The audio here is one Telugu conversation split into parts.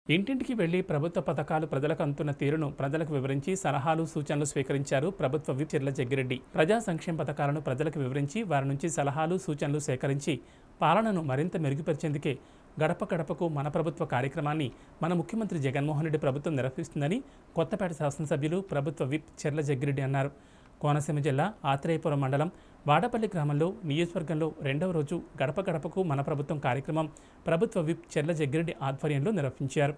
ఇంటింటికి వెళ్లి ప్రభుత్వ పథకాలు ప్రజలకు అందుతున్న తీరును ప్రజలకు వివరించి సలహాలు సూచనలు స్వీకరించారు ప్రభుత్వ విప్ చిర్ల జగ్గిరెడ్డి ప్రజా సంక్షేమ పథకాలను ప్రజలకు వివరించి వారి నుంచి సలహాలు సూచనలు సేకరించి పాలనను మరింత మెరుగుపరిచేందుకే గడప గడపకు మన ప్రభుత్వ కార్యక్రమాన్ని మన ముఖ్యమంత్రి జగన్మోహన్ రెడ్డి ప్రభుత్వం నిర్వహిస్తుందని కొత్తపేట శాసనసభ్యులు ప్రభుత్వ విప్ చెర్ల జగ్గిరెడ్డి అన్నారు కోనసీమ జిల్లా ఆత్రేయపురం మండలం వాడపల్లి గ్రామంలో నియోజకవర్గంలో రెండవ రోజు గడప గడపకు మన ప్రభుత్వం కార్యక్రమం ప్రభుత్వ విప్ చెర్ల జగ్గిరెడ్డి ఆధ్వర్యంలో నిర్వహించారు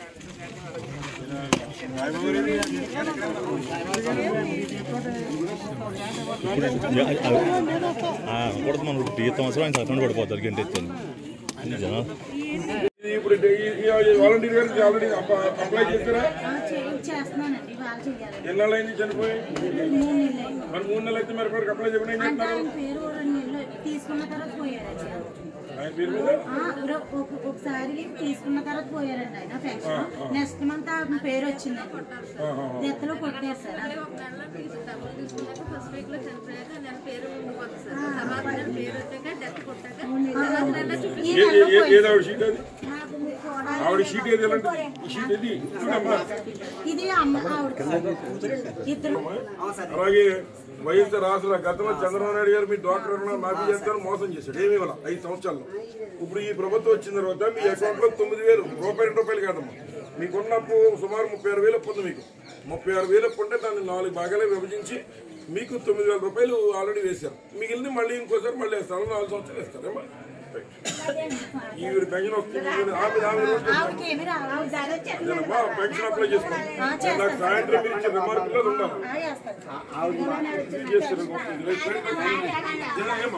కొడుతు మనం ఈ సంవత్సరం ఆయన సత్యం పడిపోతారు గంట ఎత్తాను అన్ని జనాలు ఇప్పుడు వాలంటీర్ గారికి ఆల్రెడీ అప్లై చేస్తారా ఆ, చేయి- చేస్తున్నానండి వాళ్ళు చేయాలి ఎన్నాళ్ళు అయింది చనిపోయి మూడు నెలలు అయింది. మరి మూడు నెలలు అయితే మరి ఇప్పటికి అప్లై చేయకుండా ఏం అంటే చేస్తున్నారు ఆయన పేరు రెండు నెలలు తీసుకున్న తర్వాత పోయారండి ఆయన పేరు మీద ఆ, ఒక- ఒక- ఒకసారి తీసుకున్న తర్వాత పోయారండి ఆయన పెన్షన్ నెక్స్ట్ మంత్ ఆ పేరు వచ్చిందండి డెత్లో కొట్టారు సార్ ఒక నెలలో తీసుకుంటాము తీసుకున్నాక ఫస్ట్ వీక్ లో చనిపోయాక నెల పేరు ఉండిపోతుంది సార్ తర్వాత నెల పేరు వచ్చాక డెత్ కొట్టాక తర్వాత నెల చూపి ఈ ఏ- నెలలో ఏ- ఏ- పోయింది. ఏది ఆవిడ షీట్ అది నాకు మీ కోడలు- ఆవిడ షీట్ ఏది ఎలాంటిది ఈ షీట్ ఏది చూడమ్మా. ఇది అమ్మ ఆవిడ ఇద్దరు అలాగే వైఎస్ఆర్ రాష్ట్ర గతంలో చంద్రబాబు నాయుడు గారు మీ డాక్టర్ మాఫీ చేస్తాను మోసం చేశాడు ఏమి ఇవ్వాల ఐదు సంవత్సరాల్లో ఇప్పుడు ఈ ప్రభుత్వం వచ్చిన తర్వాత మీ అకౌంట్ లో తొమ్మిది వేలు రూపాయి రెండు రూపాయలు కాదమ్మా మీకున్న అప్పు సుమారు ముప్పై ఆరు వేలు అప్పు ఉంది మీకు ముప్పై ఆరు వేలు అప్పు ఉంటే దాన్ని నాలుగు భాగాలే విభజించి మీకు తొమ్మిది వేల రూపాయలు ఆల్రెడీ వేశారు మిగిలింది మళ్ళీ ఇంకోసారి మళ్ళీ వేస్తారు నాలుగు సంవత్సరాలు వేస్తారేమ్మా ఈవిడ పెన్షన్ వస్తుంది ఈవిడ ఆమె ఆమె రోజు ఆవిడకి ఏమి రావాలి సరే చెప్పండి. అదేనమ్మా పెన్షన్ అప్లై చేసుకోండి ఆ, చేస్తాను. నాకు సాయంత్రం మీరు ఇచ్చే రిమార్కుల్లో అది ఉండాలి ఆ, చేస్తాను. ఇది చేస్తారు ఇది లేదు. ఇలా ఏమమ్మా?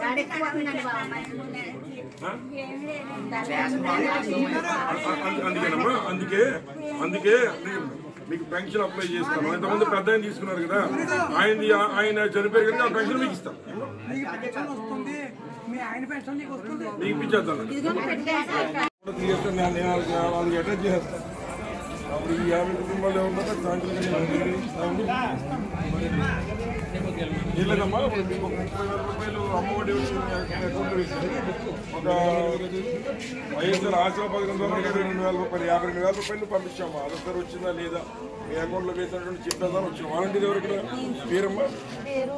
అందు- అందుకేనమ్మా అందుకే అందుకే మీకు పెన్షన్ అప్లై చేస్తాను ఇంతమంది పెద్ద ఆయన తీసుకున్నారు కదా ఆయన ఆయన చనిపోయారు కనుక ఆ పెన్షన్ మీకు ఇస్తాను నీకు పెన్షన్ వస్తుంది మీ ఆయన పెన్షన్ నీకు వస్తుంది మీకు ఇప్పించేద్దాం ఇదిగో పెట్టేసి తీసేస్తాను నేను నేను వాళ్ళకి వాళ్ళకి అటాచ్ చేస్తాను అప్పుడు ఈ యాభై కుటుంబాలు ఏమన్నా సాయంత్రం లేదమ్మా ఇప్పుడు మీకు ఒక ముప్పై వేల రూపాయలు అమ్మఒడి అకౌంట్లో వేసారు ఒక వైఎస్ఆర్ ఆశ్రమ పథకం ద్వారా ఇరవై రెండు వేల రూపాయలు యాభై రెండు వేల రూపాయలు పంపించాము అదొకసారి వచ్చిందా లేదా మీ అకౌంట్లో వేసినటువంటి చెప్పేదాన్ని వచ్చింది వాలంటీర్ ఎవరు ఇక్కడ పేరమ్మా పేరు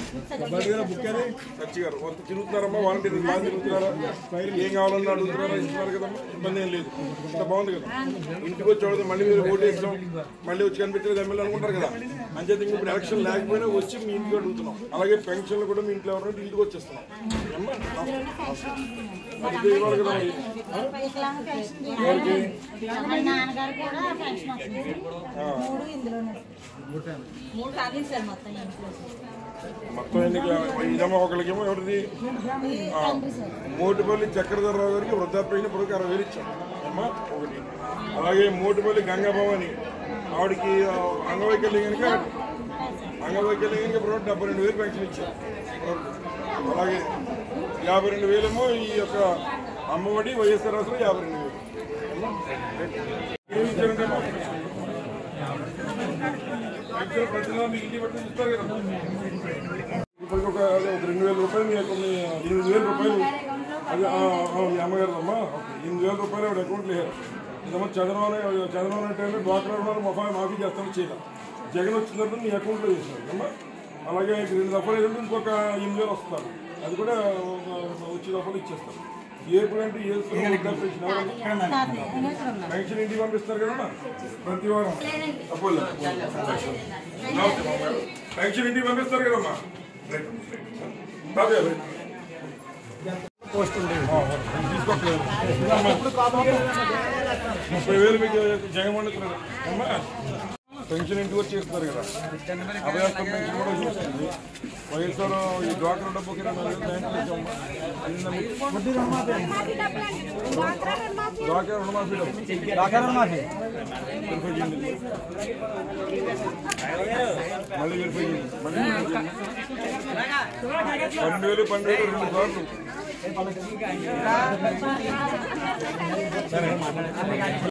సచ్చి గారు కొంత తిరుగుతున్నారమ్మా వాలంటీర్ బాగా తిరుగుతున్నారా ఏం కావాలన్నా అడుగుతున్నారా ఇస్తున్నారు కదమ్మా ఇబ్బంది ఏం లేదు ఇంత బాగుంది కదా ఇంటికి వచ్చి చూడదు మళ్ళీ మీరు ఓటు వేసాం మళ్ళీ వచ్చి కనిపించేది ఎమ్మెల్యే అనుకుంటారు కదా అంచేత ఇంక ఇప్పుడు ఎలక్షన్ లేకపోయినా వచ్చి మీ ఇంటికి అడుగుతున్నాం అలాగే పెన్షన్లు కూడా మీ ఇంట్లో ఎవరంటే ఇంటికి వచ్చేస్తున్నాం అమ్మా ఇది ఇవ్వాలి కదా మరి. వికలాంగ పెన్షన్ తీయాలి. మా నాన్నగారు కూడా పెన్షన్ వస్తుంది మూడు ఇందులోనే మూడు కాదు సార్ మొత్తం ఇంట్లో మొత్తం ఎన్నిక ఇదమ్మా ఒకరికేమో ఎవరిది ఆ, మోటిపల్లి చక్రధరరావు గారికి వృద్ధాప్య ఇప్పుడు అరవై వేలు ఇచ్చాం అమ్మా ఒకటి అలాగే మోటిపల్లి గంగాభవాని ఆవిడకి ఆ, అంగవైకల్యం కనుక అంగవైకల్యం కనుక ఇప్పుడు డెబ్బై రెండు వేలు పెన్షన్ ఇచ్చాం అలాగే యాభై రెండు వేలేమో ఈ యొక్క అమ్మఒడి వైఎస్ఆర్ రాష్ట్రంలో యాభై రెండు వేలు అమ్మా, ఏమి ఇచ్చారంటే అమ్మా? పెన్షన్ ప్రతి నెల మీ ఇంటికి పట్టుకుని ఇస్తారు కదా ఇప్పటికి ఒక అదే ఒక రెండు వేల రూపాయలు మీ యొక్క మీ ఎనిమిది వేల రూపాయలు అదే ఆ, ఆ, మీ అమ్మగారు అమ్మా ఓకే. ఎనిమిది వేల రూపాయలు ఆవిడ అకౌంట్లో వేయాలి ఇదమ్మా చంద్రబాబు నాయుడు- చంద్రబాబు నాయుడు టైంలో డ్వాక్రా రుణాలు మొఫా మాఫీ చేస్తాను చేయాలి జగన్ వచ్చిన తర్వాత మీ అకౌంట్లో వేసినారు అమ్మా అలాగే ఇక రెండు దఫాలు ఏంటంటే ఇంకొక ఎనిమిది వేలు వస్తారు అది కూడా ఒక వచ్చే దఫాలు ఇచ్చేస్తారు ఏ అంటే ఏ పెన్షన్ ఎవరన్నా? పెన్షన్ ఇంటికి పంపిస్తారు కదమ్మా ప్రతి వారం అపోలో నమస్తే బాబు గారు. పెన్షన్ ఇంటికి పంపిస్తారు కదమ్మా రైట్. బాబు గారు, రైట్. ఆ, తీసుకోట్లేదు. ఇదమ్మా. ముప్పై వేలు మీకు జగన్మోహన్ ఇస్తున్నారు. అమ్మా పెన్షన్ ఇంటికి వచ్చి ఇస్తున్నారు కదా అభయాస్తం పెన్షన్ కూడా చూస్తుంది వైఎస్ఆర్ ఈ డ్వాక్రా డబ్బు కింద నాలుగు వేలు బ్యాంకులో ఇచ్చామమ్మా. అయిందా మీకు? డ్వాక్రా రుణమాఫీ డబ్బు వెరిఫై చేయండి. మళ్ళీ వెరిఫై చేయండి. మళ్ళీ వెరిఫై చేయండి. పన్నెండు వేలు పన్నెండు వేలు రెండు సార్లు సరే